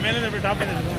மேலே எப்படி டாப் பண்ணிருக்கோம்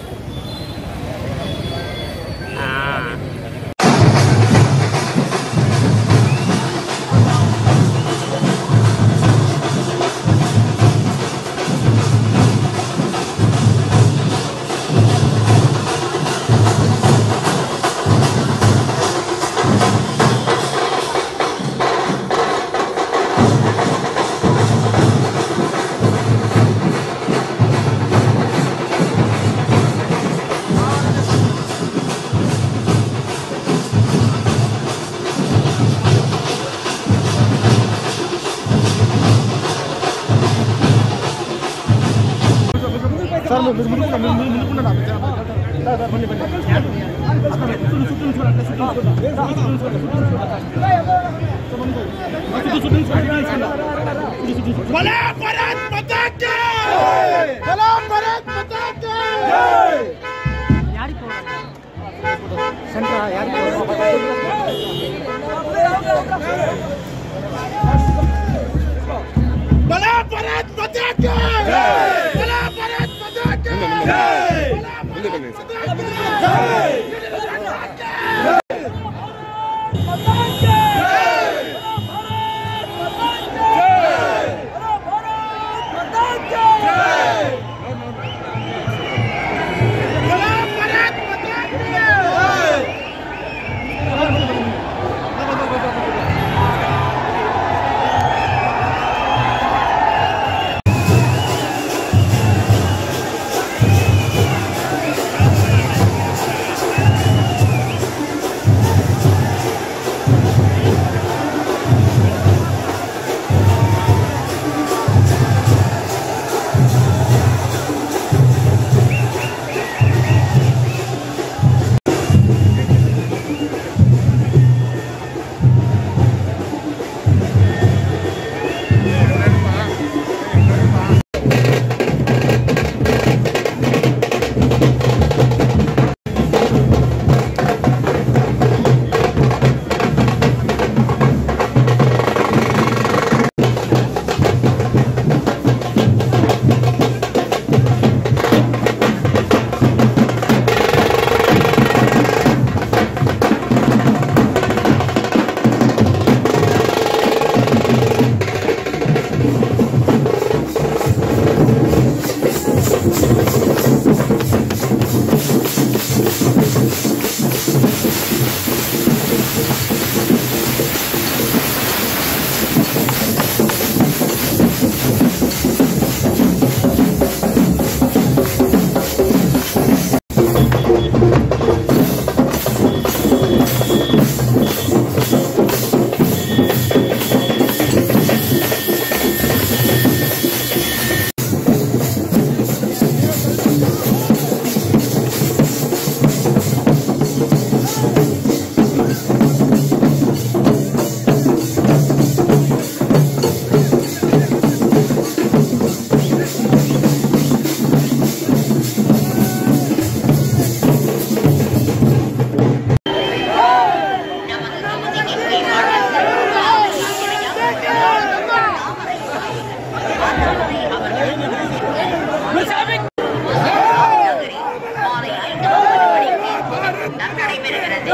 மாலை ஐந்து முப்பது மணிக்கு நடைபெறுகிறது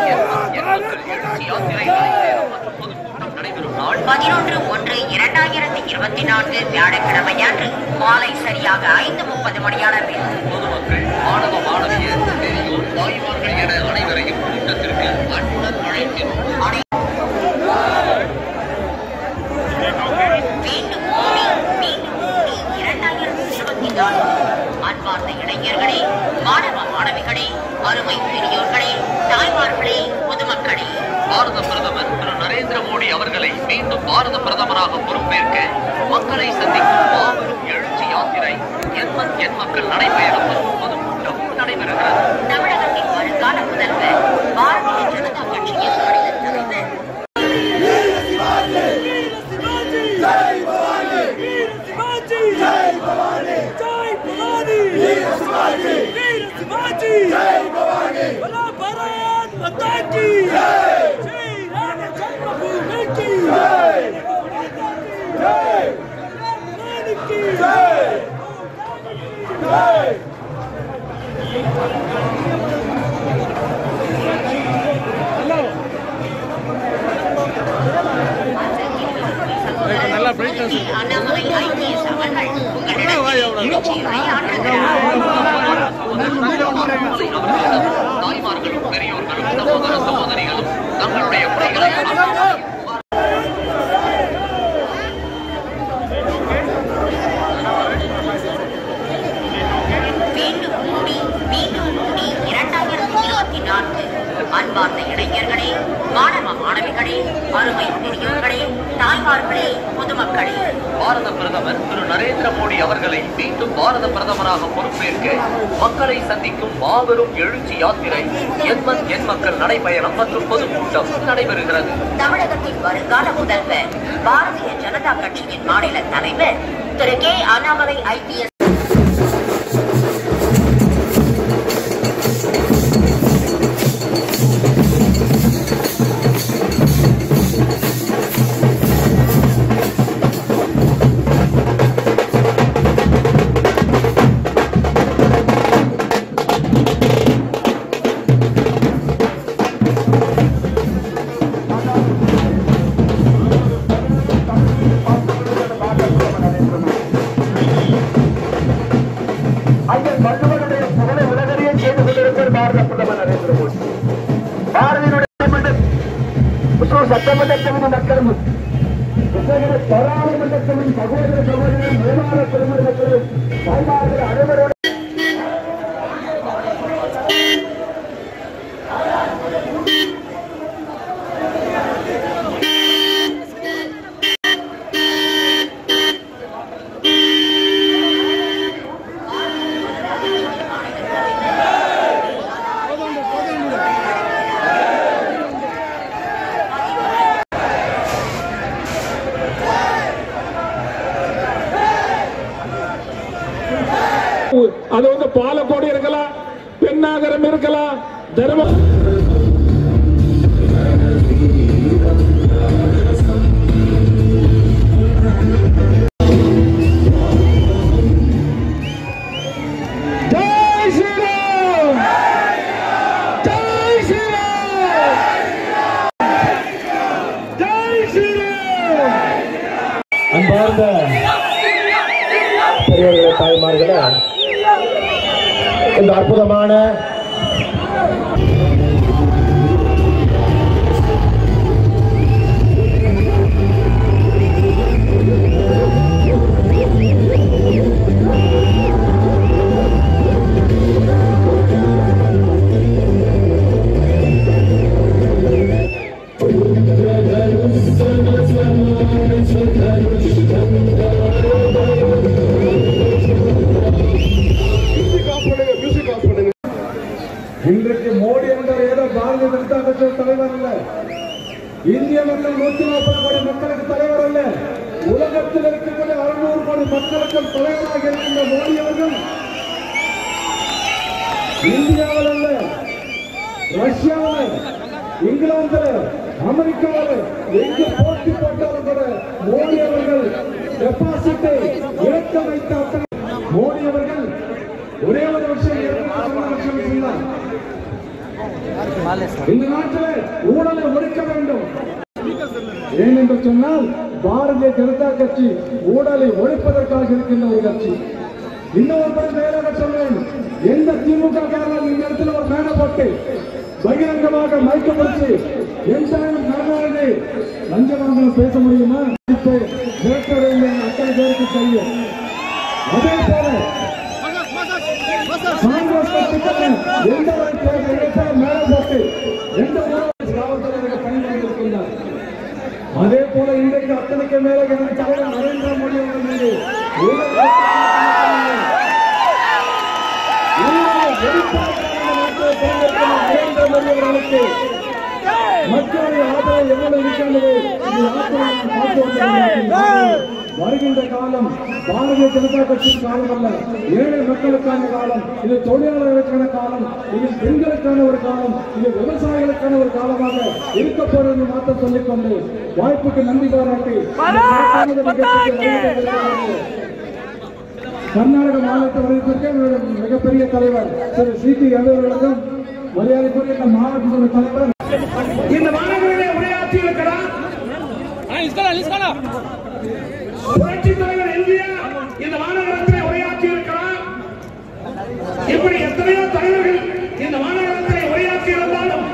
பதினொன்று ஒன்று இரண்டாயிரத்தி இருபத்தி நான்கு வியாழக்கிழமையன்று மாலை சரியாக ஐந்து முப்பது மணியளவில் பொதுமக்கள் மாணவ மாணவியர் பெரியோர் தாய்மார்கள் என அனைவரையும் கூட்டத்திற்கு அன்புடன் அழைக்கிறோம் அனை- மீண்டும் மோடி மீண்டும் மோடி இரண்டாயிரத்தி இருபத்தி நான்கு அன்பார்ந்த இளைஞர்களே மாணவ மாணவிகளே அருமை பெரியோர்களே தாய்மார்களே பொதுமக்களே பாரத பிரதமர் திரு நரேந்திர மோடி அவர்களை மீண்டும் பாரத பிரதமராக பொறுப்பேற்க மக்களை சந்திக்கும் மாபெரும் எழுச்சி யாத்திரை எண்மன் எண் மக்கள் நடைபெறும் பொதுக்கூட்டம் நடைபெறுகிறது தமிழகத்தின் வருங்கால முதல்வர் பாரதிய ஜனதா கட்சியின் மாநில தலைவர் ஜெய் எழுச்சியுரை ஆற்றுகிறார் தாய்மார்களும் பெரியோர்களும் சகோதர சகோதரிகளும் தங்களுடைய உடைகளை அணிந்து மீண்டும் கூடி மீண்டும் கூடி இரண்டாயிரத்தி இருபத்தி நான்கு அன்பார்ந்த இளைஞர்களே மாணவ மாணவிகளே அருமை பெரியோர்களே தாய்மார்களே பொதுமக்களே பாரத பிரதமர் திரு நரேந்திர மோடி அவர்களை மீண்டும் பாரத பிரதமராக பொறுப்பேற்க மக்களை சந்திக்கும் மாபெரும் எழுச்சி யாத்திரை எண்மன் எண் மக்கள் நடைபயணம் மற்றும் பொதுக்கூட்டம் நடைபெறுகிறது தமிழகத்தின் வருங்கால முதல்வர் பாரதிய ஜனதா கட்சியின் மாநில தலைவர் திரு கே அண்ணாமலை ஐபிஎஸ் ஐயன் வள்ளுவனுடைய புகழை உலகறிய செய்து கொண்டிருக்கிற பாரத பிரதமர் நரேந்திர மோடி பாரதியினுடைய சட்டமன்ற புத்தூர் சட்டமன்றத்தின் மக்களும் விசேட பாராளுமன்றத்தின் சகோதர சகோதரர்கள் மேலான பெருமக்களும் தாய்மார்கள் அனைவரோடு அது வந்து பாலக்கோடு இருக்கலாம் பெண்ணாகரம் இருக்கலாம் தர்ம ஜெய் ஸ்ரீராம் ஜெய் ஸ்ரீராம் ஜெய் ஸ்ரீராம் அன்பார்ந்த பெரியவர்களே தாய்மார்களே இந்த அற்புதமான இன்றைக்கு மோடி என்பவர் ஏதோ பாரதிய ஜனதா கட்சி தலைவர் அல்ல இந்திய மக்கள் நூத்தி நாற்பது கோடி மக்களுக்கு தலைவர் அல்ல உலகத்தில் இருக்கக்கூடிய அறுநூறு கோடி மக்களுக்கு தலைவராக இருக்கின்ற மோடி அவர்கள் இந்தியாவில் அல்ல ரஷ்யாவில் இங்கிலாந்தில் அமெரிக்காவில் எங்கு போட்டி போட்டாலும் கூட மோடி அவர்கள் டெபாசிட்டை இறக்க வைத்த அத்தனை மோடி அவர்கள் ஒரே ஒரு வருஷம் இரண்டு வருஷம் சொன்னார் இந்த நாட்டில் ஊழலை ஒழிக்க வேண்டும் ஏனென்று சொன்னால் பாரதிய ஜனதா கட்சி ஊழலை ஒழிப்பதற்காக இருக்கின்ற ஒரு கட்சி இன்னொரு பேர் மேலாக சொல்வேன் எந்த திமுக காரர்கள் இந்த இடத்துல ஒரு மேடை போட்டு பகிரங்கமாக மயக்க முடிச்சு எந்த கருணாநிதி லஞ்சமாக பேச முடியுமா இப்போ மிரட்ட வேண்டும் அத்தனை பேருக்கு தெரியும் அதே போல காங்கிரஸ் கட்சிக்காரங்க எந்த ஒரு தேர்தல் எடுத்தாலும் மேல போட்டு எந்த ஒரு காவல்துறையாக பயன்படுத்தியிருக்கின்றார் அதே போல இன்றைக்கு அத்தனைக்கு மேல எனக்கு தலைவர் நரேந்திர மோடி அவர்கள் மீது ஊழல் ஊழலை ஒழிப்பதற்காக இந்த நாட்டில் பிறந்திருக்கிற நரேந்திர மோடி அவர்களுக்கு மக்களுடைய ஆதரவு எவ்வளவு இருக்கின்றது இந்த நாட்டில் நாம் பார்த்து கொண்டிருக்கின்றோம். வருகின்ற காலம் பாரதிய ஜனதா கட்சியின் காலம் அல்ல ஏழை மக்களுக்கான காலம் இது தொழிலாளர்களுக்கான காலம் இது பெண்களுக்கான ஒரு காலம் இது விவசாயிகளுக்கான ஒரு காலமாக இருக்க போறது மாற்றம் சொல்லிக்கொண்டு வாய்ப்புக்கு நன்றி பாராட்டி இந்த சிறப்பான நிகழ்ச்சிக்கு வருகை கர்நாடக மாநிலத்தை வரவேற்பிற்கு மிகப்பெரிய தலைவர் திரு சி டி ரவி அவர்களுக்கும் மரியாதைக்குரிய இந்த மாவட்டத்தின் தலைவர் இந்த மாணவர்களை உரையாற்றி இருக்கிறார் புரட்சி தலைவர் எம்ஜிஆர் இந்த மாநகரத்திலே உரையாற்றி இருக்கிறார் இப்படி எத்தனையோ தலைவர்கள் இந்த மாநகரத்திலே உரையாற்றி இருந்தாலும்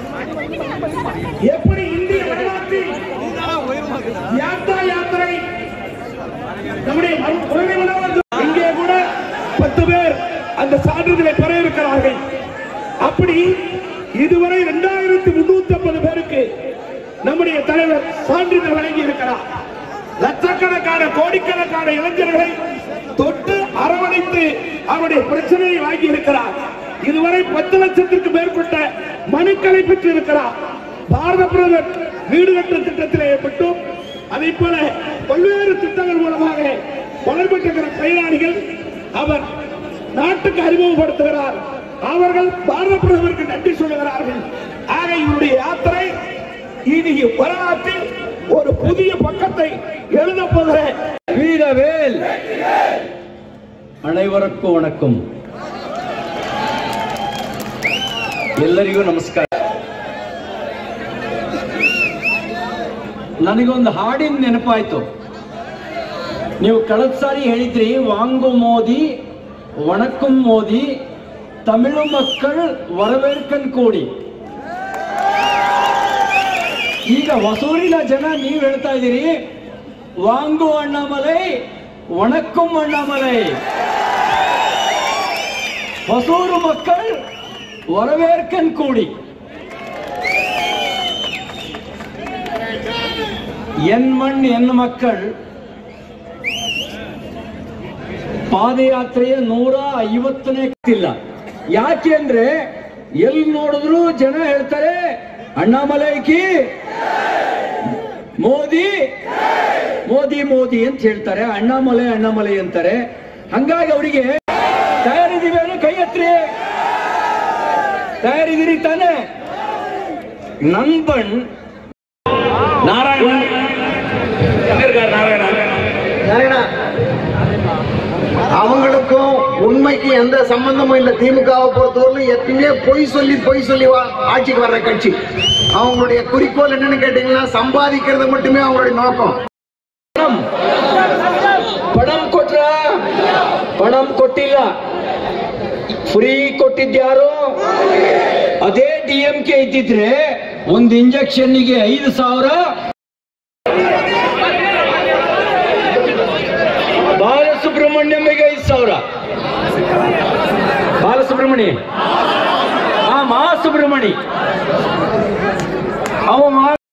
எப்படி இந்திய வரலாற்றில் யாத்ரா யாத்திரை நம்முடைய மறு- உரிமை உணர்வு இங்கே கூட பத்து பேர் அந்த சான்றிதழை பெற இருக்கிறார்கள் அப்படி இதுவரை இரண்டாயிரத்தி முன்னூத்தி ஐம்பது பேருக்கு நம்முடைய தலைவர் சான்றிதழ் வழங்கி இருக்கிறார் லட்சக்கணக்கான கோடிக்கணக்கான இளைஞர்களை தொட்டு அரவணைத்து அவருடைய பிரச்சனையை வாங்கி இருக்கிறார் இதுவரை பத்து லட்சத்திற்கு மேற்பட்ட மனுக்களை பெற்று இருக்கிறார் பாரத பிரதமர் வீடு கட்டும் திட்டத்தில் ஏற்பட்டும் அதை போல பல்வேறு திட்டங்கள் மூலமாக வளர்பெற்றிருக்கிற பயனாளிகள் அவர் நாட்டுக்கு அறிமுகப்படுத்துகிறார் அவர்கள் பாரத பிரதமருக்கு நன்றி சொல்லுகிறார்கள் ஆக இவருடைய யாத்திரை இனி வரலாற்றில் ஒரு புதிய பக்கத்தை எழுத போகிற வீரவேல் ಅனைವರಕ್ಕೂ ವಣಕ್ಕಂ ಎಲ್ಲರಿಗೂ ನಮಸ್ಕಾರ ನನಗೊಂದು ಹಾಡಿನ ನೆನಪಾಯ್ತು ನೀವು ಕಳೆದ ಸಾರಿ ಹೇಳಿದ್ರಿ ವಾಂಗು ಮೋದಿ ವಣಕ್ಕಂ ಮೋದಿ ತಮಿಳು ಮಕ್ಕಳು ವರವೇರ್ಕನ್ ಕೂಡಿ ಈಗ ಹೊಸೂರಿನ ಜನ ನೀವು ಹೇಳ್ತಾ ಇದ್ದೀರಿ வாங்கு அண்ணாமலை வணக்கம் அண்ணாமலை ಹೊಸೂರು மக்கள் வரவேற்கன் கூடி ಎನ್ ಮಣ್ ಎನ್ ಮಕ್ಕள் ಪಾದಯಾತ್ರೆಯ ನೂರ ಐವತ್ತನೇ ಇಲ್ಲ ಯಾಕೆ ಅಂದ್ರೆ ಎಲ್ಲಿ ನೋಡಿದ್ರು ಜನ ಹೇಳ್ತಾರೆ ಅಣ್ಣಾಮಲೈಕಿ ಮೋದಿ ಮೋದಿ ಮೋದಿ ಅಂತ ಹೇಳ್ತಾರೆ ಅಣ್ಣಾಮಲೈ ಅಣ್ಣಾಮಲೈ ಅಂತಾರೆ ಹಂಗಾಗಿ ಅವರಿಗೆ ತಯಾರಿದೀವಿ ಅಂದ್ರೆ ಕೈ ಎತ್ರಿ ತಯಾರಿದಿರಿ ತಾನೆ ನನ್ ಬಣ್ நாராயணன் எங்க இருக்கார் நாராயணன் நாராயணா, அவங்களுக்கும் உண்மைக்கு எந்த சம்பந்தமும் இல்ல திமுகவை பொறுத்தவரையிலும் எப்பயுமே பொய் சொல்லி பொய் சொல்லி வா- ஆட்சிக்கு வர்ற கட்சி அவங்களுடைய குறிக்கோள் என்னன்னு கேட்டீங்கன்னா சம்பாதிக்கிறது மட்டுமே அவங்களுடைய நோக்கம் ಪಣಂ ಪಣಂ ಕೊಟ್ರ ಪಣಂ ಕೊಟ್ಟಿಲ್ಲ ಫ್ರೀ ಕೊಟ್ಟಿದ್ಯಾರು ಅದೇ ಡಿ ಎಂ ಕೆ ಇದ್ದಿದ್ರೆ ಒಂದು ಇಂಜೆಕ್ಷನ್ಗೆ ಐದು ಸಾವಿರ ಬಾಲಸುಬ್ರಹ್ಮಣ್ಯಂಗೆ ಐದು ಸಾವಿರ ಬಾಲಸುಬ್ರಹ್ಮಣಿ ಆ ಮಹಾಸುಬ್ರಹ್ಮಣಿ ಅವ ಮಹಾ